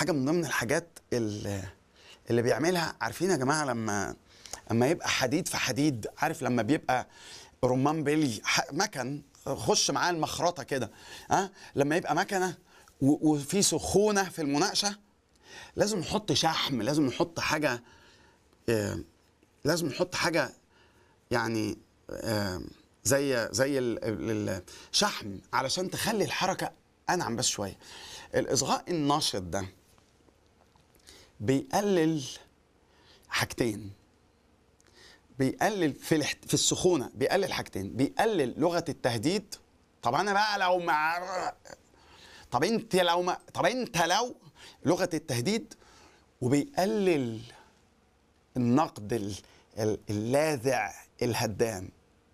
حاجه من ضمن الحاجات اللي, اللي بيعملها عارفين يا جماعه لما اما يبقى حديد في حديد عارف لما بيبقى رمان بلي ح- مكن خش معاه المخرطه كده ها لما يبقى مكنه و- وفي سخونه في المناقشه لازم نحط شحم لازم نحط حاجه آه، لازم نحط حاجه يعني آه، زي زي ال- ال- الشحم علشان تخلي الحركه انعم بس شويه الاصغاء النشط ده بيقلل حاجتين بيقلل في الاحت... في السخونه بيقلل حاجتين بيقلل لغه التهديد طب انا بقى لو مع طب انت لو ما طب انت لو لغه التهديد وبيقلل النقد ال- ال- اللاذع الهدام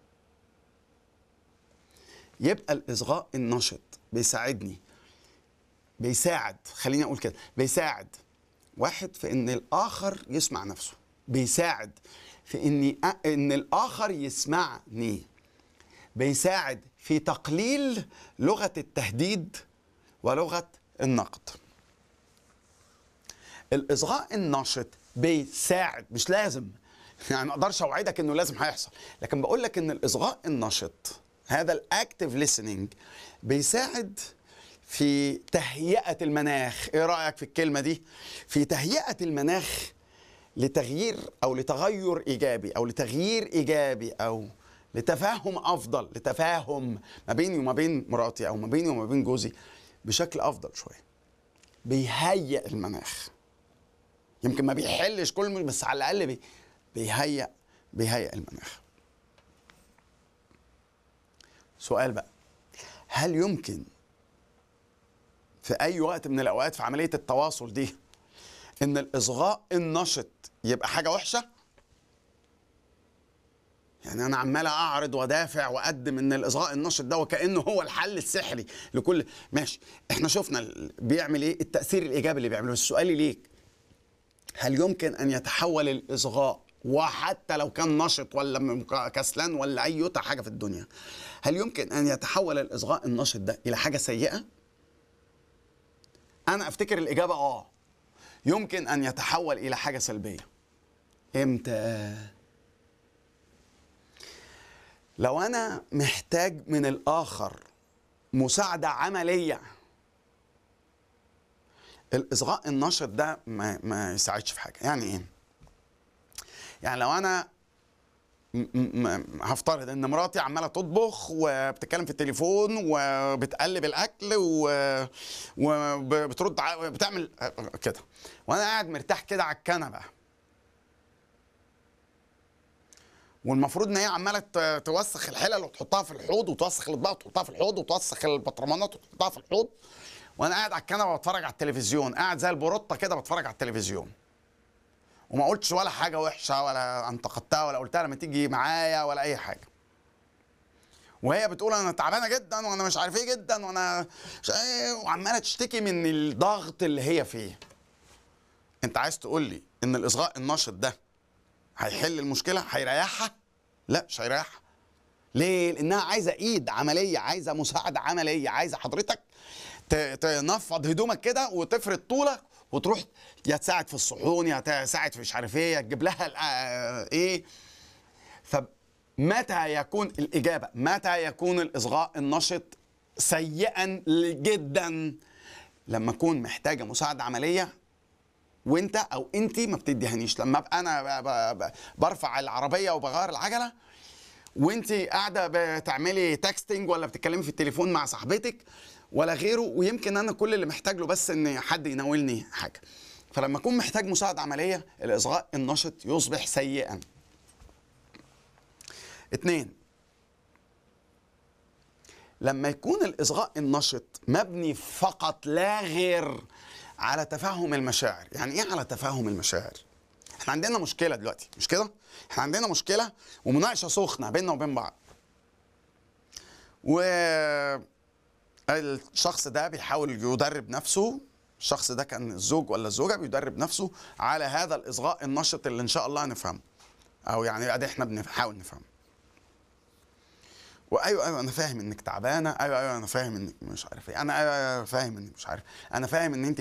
يبقى الاصغاء النشط بيساعدني بيساعد خليني اقول كده بيساعد واحد في ان الاخر يسمع نفسه بيساعد في اني أ- ان الاخر يسمعني بيساعد في تقليل لغه التهديد ولغه النقد الاصغاء النشط بيساعد مش لازم يعني ما اقدرش اوعدك انه لازم هيحصل لكن بقول لك ان الاصغاء النشط هذا الاكتف listening بيساعد في تهيئه المناخ ايه رايك في الكلمه دي في تهيئه المناخ لتغيير او لتغير ايجابي او لتغيير ايجابي او لتفاهم افضل لتفاهم ما بيني وما بين مراتي او ما بيني وما بين جوزي بشكل افضل شويه بيهيئ المناخ يمكن ما بيحلش كل مش بس على الاقل بي بيهيئ بيهيئ المناخ سؤال بقى هل يمكن في اي وقت من الاوقات في عمليه التواصل دي ان الاصغاء النشط يبقى حاجه وحشه يعني انا عمال اعرض وادافع واقدم ان الاصغاء النشط ده وكانه هو الحل السحري لكل ماشي احنا شفنا ال- بيعمل ايه التاثير الايجابي اللي بيعمله بس سؤالي ليك هل يمكن ان يتحول الاصغاء وحتى لو كان نشط ولا م- كسلان ولا اي حاجه في الدنيا هل يمكن ان يتحول الاصغاء النشط ده الى حاجه سيئه انا افتكر الاجابه اه يمكن ان يتحول الى حاجه سلبيه امتى لو انا محتاج من الاخر مساعده عمليه الاصغاء النشط ده ما, ما يساعدش في حاجه يعني ايه يعني لو انا م- م- هفترض ان مراتي عماله تطبخ وبتتكلم في التليفون وبتقلب الاكل و- وبترد ع- بتعمل كده وانا قاعد مرتاح كده على الكنبه والمفروض ان هي عماله ت- توسخ الحلل وتحطها في الحوض وتوسخ الاطباق وتحطها في الحوض وتوسخ البطرمانات وتحطها في الحوض وانا قاعد على الكنبه بتفرج على التلفزيون قاعد زي البروطه كده بتفرج على التلفزيون وما قلتش ولا حاجه وحشه ولا انتقدتها ولا قلتها لما تيجي معايا ولا اي حاجه وهي بتقول انا تعبانه جدا وانا مش عارف ايه جدا وانا مش ايه وعماله تشتكي من الضغط اللي هي فيه انت عايز تقول لي ان الاصغاء النشط ده هيحل المشكله هيريحها لا مش هيريحها ليه لانها عايزه ايد عمليه عايزه مساعده عمليه عايزه حضرتك ت- تنفض هدومك كده وتفرد طولك وتروح يا تساعد في الصحون يا تساعد في مش عارف ايه يا تجيب لها الأ- ايه فمتى يكون الاجابه متى يكون الاصغاء النشط سيئا جدا لما اكون محتاجه مساعده عمليه وانت او انت ما بتديهانيش لما ابقى انا ب- ب- برفع العربيه وبغير العجله وانت قاعده بتعملي تكستنج ولا بتتكلمي في التليفون مع صاحبتك ولا غيره ويمكن انا كل اللي محتاج له بس ان حد يناولني حاجه فلما اكون محتاج مساعده عمليه الاصغاء النشط يصبح سيئا اتنين لما يكون الاصغاء النشط مبني فقط لا غير على تفهم المشاعر يعني ايه على تفهم المشاعر احنا عندنا مشكله دلوقتي مش كده احنا عندنا مشكله ومناقشه سخنه بيننا وبين بعض و الشخص ده بيحاول يدرب نفسه الشخص ده كان الزوج ولا الزوجه بيدرب نفسه على هذا الاصغاء النشط اللي ان شاء الله هنفهمه او يعني ادي احنا بنحاول نفهمه وايوه ايوه انا فاهم انك تعبانه ايوه ايوه انا فاهم انك مش عارف ايه انا ايوه ايوه فاهم انك مش عارف انا فاهم ان انت